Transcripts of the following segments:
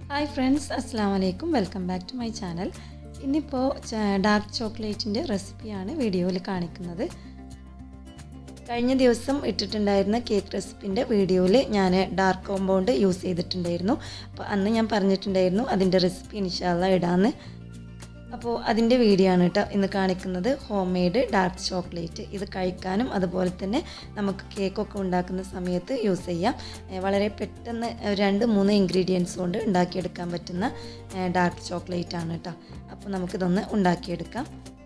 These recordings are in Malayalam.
ഹായ് ഫ്രണ്ട്സ് അസ്സാം വലൈക്കും welcome back to my channel ഇന്നിപ്പോൾ ഡാർക്ക് ചോക്ലേറ്റിൻ്റെ റെസിപ്പിയാണ് വീഡിയോയിൽ കാണിക്കുന്നത് കഴിഞ്ഞ ദിവസം ഇട്ടിട്ടുണ്ടായിരുന്ന കേക്ക് റെസിപ്പിൻ്റെ വീഡിയോയിൽ ഞാൻ ഡാർക്ക് കോമ്പൗണ്ട് യൂസ് ചെയ്തിട്ടുണ്ടായിരുന്നു അപ്പോൾ അന്ന് ഞാൻ പറഞ്ഞിട്ടുണ്ടായിരുന്നു അതിൻ്റെ റെസിപ്പി ഇൻഷാല്ല ഇടാമെന്ന് അപ്പോൾ അതിൻ്റെ വീഡിയോ ആണ് കേട്ടോ ഇന്ന് കാണിക്കുന്നത് ഹോം മെയ്ഡ് ഡാർക്ക് ചോക്ലേറ്റ് ഇത് കഴിക്കാനും അതുപോലെ തന്നെ നമുക്ക് കേക്കൊക്കെ ഉണ്ടാക്കുന്ന സമയത്ത് യൂസ് ചെയ്യാം ഏഹ് വളരെ പെട്ടെന്ന് രണ്ട് മൂന്ന് ഇൻഗ്രീഡിയൻസ് കൊണ്ട് ഉണ്ടാക്കിയെടുക്കാൻ പറ്റുന്ന ഡാർക്ക് ചോക്ലേറ്റ് ആണ് കേട്ടോ അപ്പോൾ നമുക്കിതൊന്ന് ഉണ്ടാക്കിയെടുക്കാം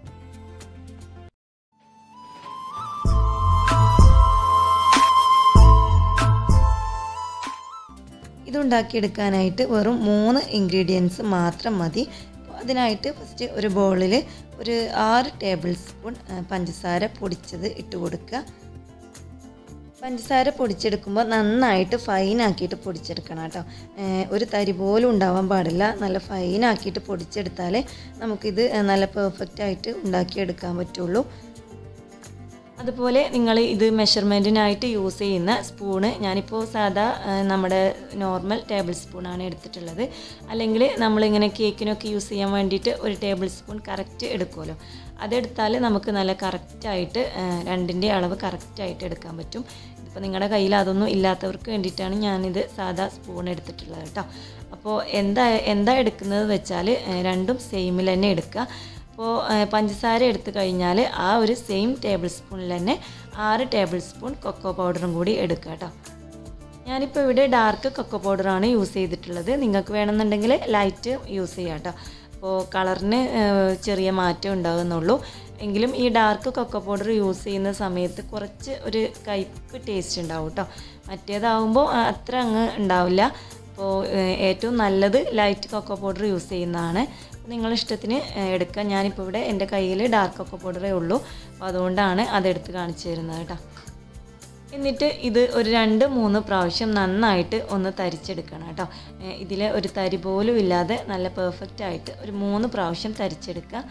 ഇതുണ്ടാക്കിയെടുക്കാനായിട്ട് വെറും മൂന്ന് ഇൻഗ്രീഡിയൻസ് മാത്രം മതി അതിനായിട്ട് ഫസ്റ്റ് ഒരു ബൗളിൽ ഒരു ആറ് ടേബിൾ സ്പൂൺ പഞ്ചസാര പൊടിച്ചത് ഇട്ട് കൊടുക്കുക പഞ്ചസാര പൊടിച്ചെടുക്കുമ്പോൾ നന്നായിട്ട് ഫൈനാക്കിയിട്ട് പൊടിച്ചെടുക്കണം കേട്ടോ ഒരു തരി പോലും ഉണ്ടാവാൻ പാടില്ല നല്ല ഫൈനാക്കിയിട്ട് പൊടിച്ചെടുത്താലേ നമുക്കിത് നല്ല പെർഫെക്റ്റ് ആയിട്ട് ഉണ്ടാക്കിയെടുക്കാൻ പറ്റുള്ളൂ അതുപോലെ നിങ്ങൾ ഇത് മെഷർമെൻറ്റിനായിട്ട് യൂസ് ചെയ്യുന്ന സ്പൂണ് ഞാനിപ്പോൾ സാധാ നമ്മുടെ നോർമൽ ടേബിൾ സ്പൂണാണ് എടുത്തിട്ടുള്ളത് അല്ലെങ്കിൽ നമ്മളിങ്ങനെ കേക്കിനൊക്കെ യൂസ് ചെയ്യാൻ വേണ്ടിയിട്ട് ഒരു ടേബിൾ സ്പൂൺ കറക്റ്റ് എടുക്കുമല്ലോ അതെടുത്താൽ നമുക്ക് നല്ല കറക്റ്റായിട്ട് രണ്ടിൻ്റെ അളവ് കറക്റ്റായിട്ട് എടുക്കാൻ പറ്റും ഇപ്പോൾ നിങ്ങളുടെ കയ്യിൽ അതൊന്നും ഇല്ലാത്തവർക്ക് വേണ്ടിയിട്ടാണ് ഞാനിത് സാധാ സ്പൂൺ എടുത്തിട്ടുള്ളത് കേട്ടോ അപ്പോൾ എന്താ എന്താ എടുക്കുന്നത് വെച്ചാൽ രണ്ടും സെയിമിൽ തന്നെ എടുക്കുക അപ്പോൾ പഞ്ചസാര എടുത്തു കഴിഞ്ഞാൽ ആ ഒരു സെയിം ടേബിൾ സ്പൂണിൽ തന്നെ ആറ് ടേബിൾ സ്പൂൺ കൊക്കോ പൗഡറും കൂടി എടുക്കുക കേട്ടോ ഞാനിപ്പോൾ ഇവിടെ ഡാർക്ക് കൊക്കോ പൗഡറാണ് യൂസ് ചെയ്തിട്ടുള്ളത് നിങ്ങൾക്ക് വേണമെന്നുണ്ടെങ്കിൽ ലൈറ്റ് യൂസ് ചെയ്യാം കേട്ടോ അപ്പോൾ കളറിന് ചെറിയ മാറ്റം ഉണ്ടാകുന്നുള്ളൂ എങ്കിലും ഈ ഡാർക്ക് കൊക്കോ പൗഡർ യൂസ് ചെയ്യുന്ന സമയത്ത് കുറച്ച് ഒരു കയ്പ്പ് ടേസ്റ്റ് ഉണ്ടാവും കേട്ടോ മറ്റേതാവുമ്പോൾ അത്ര അങ്ങ് ഉണ്ടാവില്ല അപ്പോൾ ഏറ്റവും നല്ലത് ലൈറ്റ് കൊക്കോ പൗഡർ യൂസ് ചെയ്യുന്നതാണ് നിങ്ങളുടെ ഇഷ്ടത്തിന് എടുക്കാം ഞാനിപ്പോൾ ഇവിടെ എൻ്റെ കയ്യിൽ ഡാർക്ക് കൊക്കോ പൗഡറേ ഉള്ളൂ അപ്പോൾ അതുകൊണ്ടാണ് അതെടുത്ത് കാണിച്ചു തരുന്നത് കേട്ടോ എന്നിട്ട് ഇത് ഒരു രണ്ട് മൂന്ന് പ്രാവശ്യം നന്നായിട്ട് ഒന്ന് തരിച്ചെടുക്കണം കേട്ടോ ഇതിൽ ഒരു തരി പോലും ഇല്ലാതെ നല്ല പെർഫെക്റ്റ് ആയിട്ട് ഒരു മൂന്ന് പ്രാവശ്യം തരിച്ചെടുക്കുക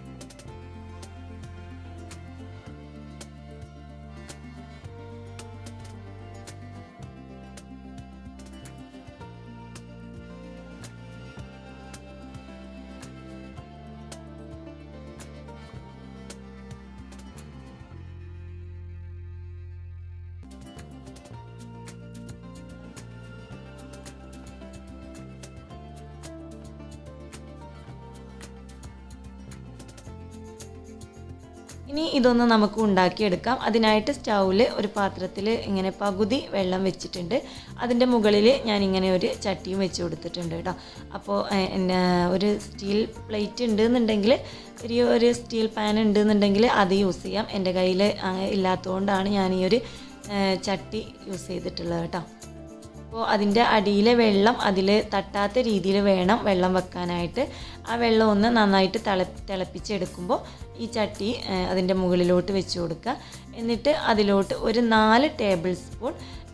ഇനി ഇതൊന്ന് നമുക്ക് ഉണ്ടാക്കിയെടുക്കാം അതിനായിട്ട് സ്റ്റൗവിൽ ഒരു പാത്രത്തിൽ ഇങ്ങനെ പകുതി വെള്ളം വെച്ചിട്ടുണ്ട് അതിൻ്റെ മുകളിൽ ഞാൻ ഇങ്ങനെ ഒരു ചട്ടിയും വെച്ച് കൊടുത്തിട്ടുണ്ട് കേട്ടോ അപ്പോൾ ഒരു സ്റ്റീൽ പ്ലേറ്റ് ഉണ്ട് എന്നുണ്ടെങ്കിൽ ഒരു ഒരു സ്റ്റീൽ പാൻ ഉണ്ട് എന്നുണ്ടെങ്കിൽ അത് യൂസ് ചെയ്യാം എൻ്റെ കയ്യിൽ ഇല്ലാത്തതുകൊണ്ടാണ് ഞാൻ ഈ ഒരു ചട്ടി യൂസ് ചെയ്തിട്ടുള്ളത് കേട്ടോ അപ്പോൾ അതിൻ്റെ അടിയിലെ വെള്ളം അതിൽ തട്ടാത്ത രീതിയിൽ വേണം വെള്ളം വെക്കാനായിട്ട് ആ വെള്ളം ഒന്ന് നന്നായിട്ട് തിള തിളപ്പിച്ചെടുക്കുമ്പോൾ ഈ ചട്ടി അതിൻ്റെ മുകളിലോട്ട് വെച്ച് കൊടുക്കുക എന്നിട്ട് അതിലോട്ട് ഒരു നാല് ടേബിൾ സ്പൂൺ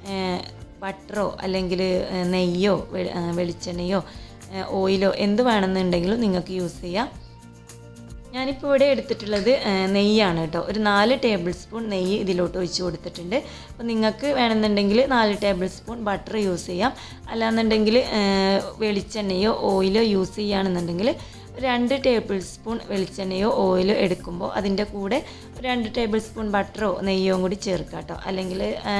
ബട്ടറോ അല്ലെങ്കിൽ നെയ്യോ വെളിച്ചെണ്ണയോ ഓയിലോ എന്ത് വേണമെന്നുണ്ടെങ്കിലും നിങ്ങൾക്ക് യൂസ് ചെയ്യാം ഞാനിപ്പോൾ ഇവിടെ എടുത്തിട്ടുള്ളത് നെയ്യാണ് കേട്ടോ ഒരു നാല് ടേബിൾ സ്പൂൺ നെയ്യ് ഇതിലോട്ട് ഒഴിച്ച് കൊടുത്തിട്ടുണ്ട് അപ്പോൾ നിങ്ങൾക്ക് വേണമെന്നുണ്ടെങ്കിൽ നാല് ടേബിൾ സ്പൂൺ ബട്ടർ യൂസ് ചെയ്യാം അല്ലാന്നുണ്ടെങ്കിൽ വെളിച്ചെണ്ണയോ ഓയിലോ യൂസ് ചെയ്യുകയാണെന്നുണ്ടെങ്കിൽ രണ്ട് ടേബിൾ സ്പൂൺ വെളിച്ചെണ്ണയോ ഓയിലോ എടുക്കുമ്പോൾ അതിൻ്റെ കൂടെ രണ്ട് ടേബിൾ സ്പൂൺ ബട്ടറോ നെയ്യോ കൂടി ചേർക്കുക കേട്ടോ അല്ലെങ്കിൽ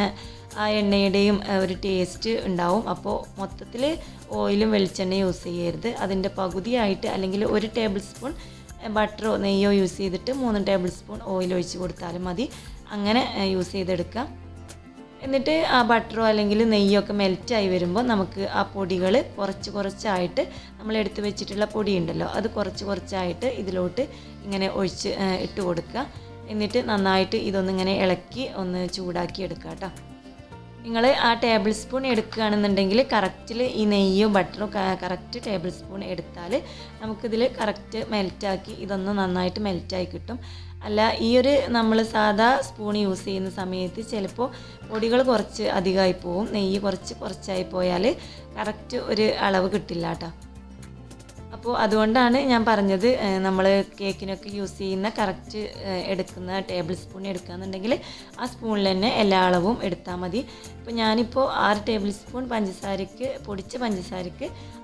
ആ എണ്ണയുടെയും ഒരു ടേസ്റ്റ് ഉണ്ടാവും അപ്പോൾ മൊത്തത്തിൽ ഓയിലും വെളിച്ചെണ്ണയും യൂസ് ചെയ്യരുത് അതിൻ്റെ പകുതിയായിട്ട് അല്ലെങ്കിൽ ഒരു ടേബിൾ സ്പൂൺ ബട്ടറോ നെയ്യോ യൂസ് ചെയ്തിട്ട് മൂന്ന് ടേബിൾ സ്പൂൺ ഓയിൽ ഒഴിച്ച് കൊടുത്താലും മതി അങ്ങനെ യൂസ് ചെയ്തെടുക്കാം എന്നിട്ട് ആ ബട്ടറോ അല്ലെങ്കിൽ നെയ്യോ ഒക്കെ മെൽറ്റായി വരുമ്പോൾ നമുക്ക് ആ പൊടികൾ കുറച്ച് കുറച്ചായിട്ട് നമ്മൾ എടുത്ത് വെച്ചിട്ടുള്ള പൊടി ഉണ്ടല്ലോ അത് കുറച്ച് കുറച്ചായിട്ട് ഇതിലോട്ട് ഇങ്ങനെ ഒഴിച്ച് ഇട്ട് കൊടുക്കുക എന്നിട്ട് നന്നായിട്ട് ഇതൊന്നിങ്ങനെ ഇളക്കി ഒന്ന് ചൂടാക്കി എടുക്കുക കേട്ടോ നിങ്ങൾ ആ ടേബിൾ സ്പൂൺ എടുക്കുകയാണെന്നുണ്ടെങ്കിൽ കറക്റ്റിൽ ഈ നെയ്യോ ബട്ടറോ കറക്റ്റ് ടേബിൾ സ്പൂൺ എടുത്താൽ നമുക്കിതിൽ കറക്റ്റ് മെൽറ്റാക്കി ഇതൊന്ന് നന്നായിട്ട് മെൽറ്റായി കിട്ടും അല്ല ഈ ഒരു നമ്മൾ സാധാ സ്പൂൺ യൂസ് ചെയ്യുന്ന സമയത്ത് ചിലപ്പോൾ പൊടികൾ കുറച്ച് അധികമായി പോവും നെയ്യ് കുറച്ച് കുറച്ചായി പോയാൽ കറക്റ്റ് ഒരു അളവ് കിട്ടില്ല കേട്ടോ അപ്പോൾ അതുകൊണ്ടാണ് ഞാൻ പറഞ്ഞത് നമ്മൾ കേക്കിനൊക്കെ യൂസ് ചെയ്യുന്ന കറക്റ്റ് എടുക്കുന്ന ടേബിൾ സ്പൂൺ എടുക്കുകയെന്നുണ്ടെങ്കിൽ ആ സ്പൂണിൽ തന്നെ എല്ലാ അളവും എടുത്താൽ മതി ഇപ്പോൾ ഞാനിപ്പോൾ ആറ് ടേബിൾ സ്പൂൺ പഞ്ചസാരയ്ക്ക് പൊടിച്ച പഞ്ചസാരയ്ക്ക്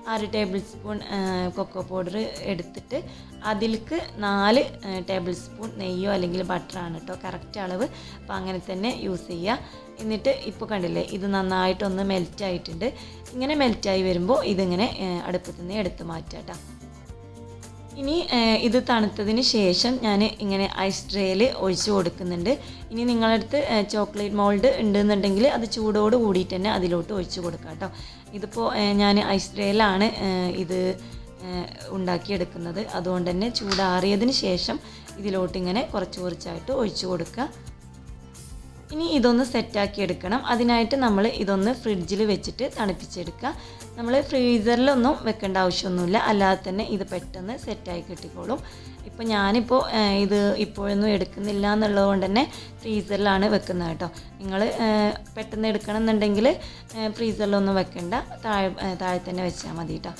ആറ് ടേബിൾ സ്പൂൺ കൊക്കോ പൗഡർ എടുത്തിട്ട് അതിലേക്ക് നാല് ടേബിൾ സ്പൂൺ നെയ്യോ അല്ലെങ്കിൽ ബട്ടറാണ് കേട്ടോ കറക്റ്റ് അളവ് അപ്പോൾ അങ്ങനെ തന്നെ യൂസ് ചെയ്യുക എന്നിട്ട് ഇപ്പോൾ കണ്ടില്ലേ ഇത് നന്നായിട്ടൊന്ന് മെൽറ്റ് ആയിട്ടുണ്ട് ഇങ്ങനെ മെൽറ്റായി വരുമ്പോൾ ഇതിങ്ങനെ അടുപ്പത്തു നിന്ന് എടുത്ത് മാറ്റാം കേട്ടോ ഇനി ഏഹ്, ഇത് തണുത്തതിന് ശേഷം ഞാൻ ഇങ്ങനെ ഐസ് ട്രേയിൽ ഒഴിച്ചു കൊടുക്കുന്നുണ്ട് ഇനി നിങ്ങളുടെ അടുത്ത് ഏഹ്, ചോക്ലേറ്റ് മോൾഡ് ഉണ്ടെന്നുണ്ടെങ്കിൽ അത് ചൂടോട് കൂടിയിട്ട് തന്നെ അതിലോട്ട് ഒഴിച്ചു കൊടുക്കാം കേട്ടോ ഇതിപ്പോൾ ഏഹ്, ഞാൻ ഐസ് ട്രേയിലാണ് ഏഹ്, ഇത് ഏഹ്, ഉണ്ടാക്കിയെടുക്കുന്നത് അതുകൊണ്ട് തന്നെ ചൂടാറിയതിന് ശേഷം ഇതിലോട്ട് ഇങ്ങനെ കുറച്ച് കുറച്ചായിട്ട് ഒഴിച്ചു കൊടുക്കുക ഇനി ഇതൊന്ന് സെറ്റാക്കി എടുക്കണം അതിനായിട്ട് നമ്മൾ ഇതൊന്ന് ഫ്രിഡ്ജിൽ വെച്ചിട്ട് തണുപ്പിച്ചെടുക്കുക നമ്മൾ ഫ്രീസറിലൊന്നും വെക്കേണ്ട ആവശ്യമൊന്നുമില്ല അല്ലാതെ തന്നെ ഇത് പെട്ടെന്ന് സെറ്റായി കിട്ടിക്കോളും ഇപ്പോൾ ഞാനിപ്പോൾ ഏഹ്, ഇത് ഇപ്പോഴൊന്നും എടുക്കുന്നില്ല എന്നുള്ളത് കൊണ്ട് തന്നെ ഫ്രീസറിലാണ് വെക്കുന്നത് കേട്ടോ നിങ്ങൾ പെട്ടെന്ന് എടുക്കണം എന്നുണ്ടെങ്കിൽ ഏഹ്, ഫ്രീസറിലൊന്നും വെക്കണ്ട താഴെ ഏഹ്, താഴെ തന്നെ വെച്ചാൽ മതി കേട്ടോ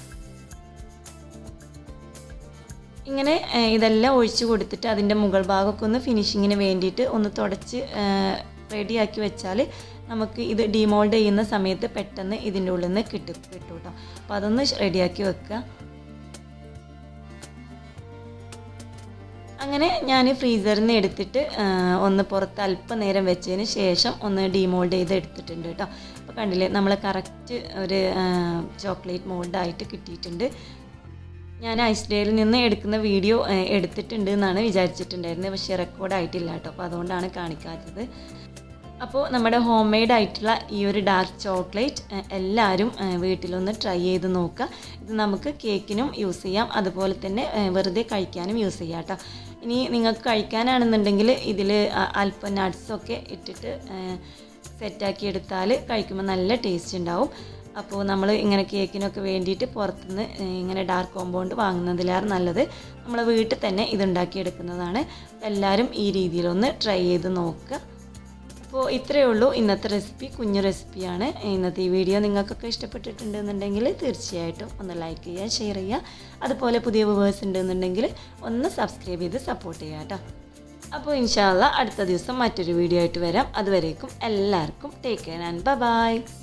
ഇങ്ങനെ ഏഹ്, ഇതെല്ലാം ഒഴിച്ച് കൊടുത്തിട്ട് അതിൻ്റെ മുകൾ ഭാഗമൊക്കെ ഒന്ന് ഫിനിഷിങ്ങിന് വേണ്ടിയിട്ട് ഒന്ന് തുടച്ച് റെഡിയാക്കി വെച്ചാൽ നമുക്ക് ഇത് ഡിമോൾഡ് ചെയ്യുന്ന സമയത്ത് പെട്ടെന്ന് ഇതിൻ്റെ ഉള്ളിൽ നിന്ന് കിട്ടും കിട്ടും കേട്ടോ അപ്പോൾ അതൊന്ന് റെഡിയാക്കി വെക്കുക അങ്ങനെ ഞാൻ ഫ്രീസറിൽ നിന്ന് എടുത്തിട്ട് ആ, ഒന്ന് പുറത്ത് അല്പനേരം വെച്ചതിന് ശേഷം ഒന്ന് ഡീമോൾഡ് ചെയ്ത് എടുത്തിട്ടുണ്ട് കേട്ടോ അപ്പോൾ കണ്ടില്ലേ നമ്മൾ കറക്റ്റ് ഒരു ചോക്ലേറ്റ് മോൾഡായിട്ട് കിട്ടിയിട്ടുണ്ട് ഞാൻ ഐസ് ഡേയിൽ നിന്ന് എടുക്കുന്ന വീഡിയോ ഏഹ്, എടുത്തിട്ടുണ്ട് എന്നാണ് വിചാരിച്ചിട്ടുണ്ടായിരുന്നത് പക്ഷേ റെക്കോർഡ് ആയിട്ടില്ല കേട്ടോ അപ്പോൾ അതുകൊണ്ടാണ് കാണിക്കാത്തത് അപ്പോൾ നമ്മുടെ ഹോം മെയ്ഡ് ആയിട്ടുള്ള ഈ ഒരു ഡാർക്ക് ചോക്ലേറ്റ് ഏഹ്, എല്ലാവരും ഏഹ്, വീട്ടിലൊന്ന് ട്രൈ ചെയ്ത് നോക്കുക ഇത് നമുക്ക് കേക്കിനും യൂസ് ചെയ്യാം അതുപോലെ തന്നെ ഏഹ്, വെറുതെ കഴിക്കാനും യൂസ് ചെയ്യാം കേട്ടോ ഇനി നിങ്ങൾക്ക് കഴിക്കാനാണെന്നുണ്ടെങ്കിൽ ഇതിൽ അല്പം നട്ട്സൊക്കെ ഇട്ടിട്ട് ഏഹ്, സെറ്റാക്കി എടുത്താൽ കഴിക്കുമ്പോൾ നല്ല ടേസ്റ്റ് ഉണ്ടാവും അപ്പോൾ നമ്മൾ ഇങ്ങനെ കേക്കിനൊക്കെ വേണ്ടിയിട്ട് പുറത്തുനിന്ന് ഏഹ്, ഇങ്ങനെ ഡാർക്ക് കോമ്പൗണ്ട് വാങ്ങുന്നതിലേറെ നല്ലത് നമ്മൾ വീട്ടിൽ തന്നെ ഇതുണ്ടാക്കി എടുക്കുന്നതാണ് അപ്പോൾ എല്ലാവരും ഈ രീതിയിലൊന്ന് ട്രൈ ചെയ്ത് നോക്കുക അപ്പോൾ ഇത്രയേ ഉള്ളൂ ഇന്നത്തെ റെസിപ്പി കുഞ്ഞു റെസിപ്പിയാണ് ഇന്നത്തെ ഈ വീഡിയോ നിങ്ങൾക്കൊക്കെ ഇഷ്ടപ്പെട്ടിട്ടുണ്ടെന്നുണ്ടെങ്കിൽ തീർച്ചയായിട്ടും ഒന്ന് ലൈക്ക് ചെയ്യുക ഷെയർ ചെയ്യുക അതുപോലെ പുതിയ വ്യൂവേഴ്സ് ഉണ്ടെന്നുണ്ടെങ്കിൽ ഒന്ന് സബ്സ്ക്രൈബ് ചെയ്ത് സപ്പോർട്ട് ചെയ്യുക കേട്ടോ അപ്പോൾ ഇൻഷാല്ല അടുത്ത ദിവസം മറ്റൊരു വീഡിയോ ആയിട്ട് വരാം അതുവരേക്കും എല്ലാവർക്കും ടേക്ക് കെയർ ആൻഡ് ബൈ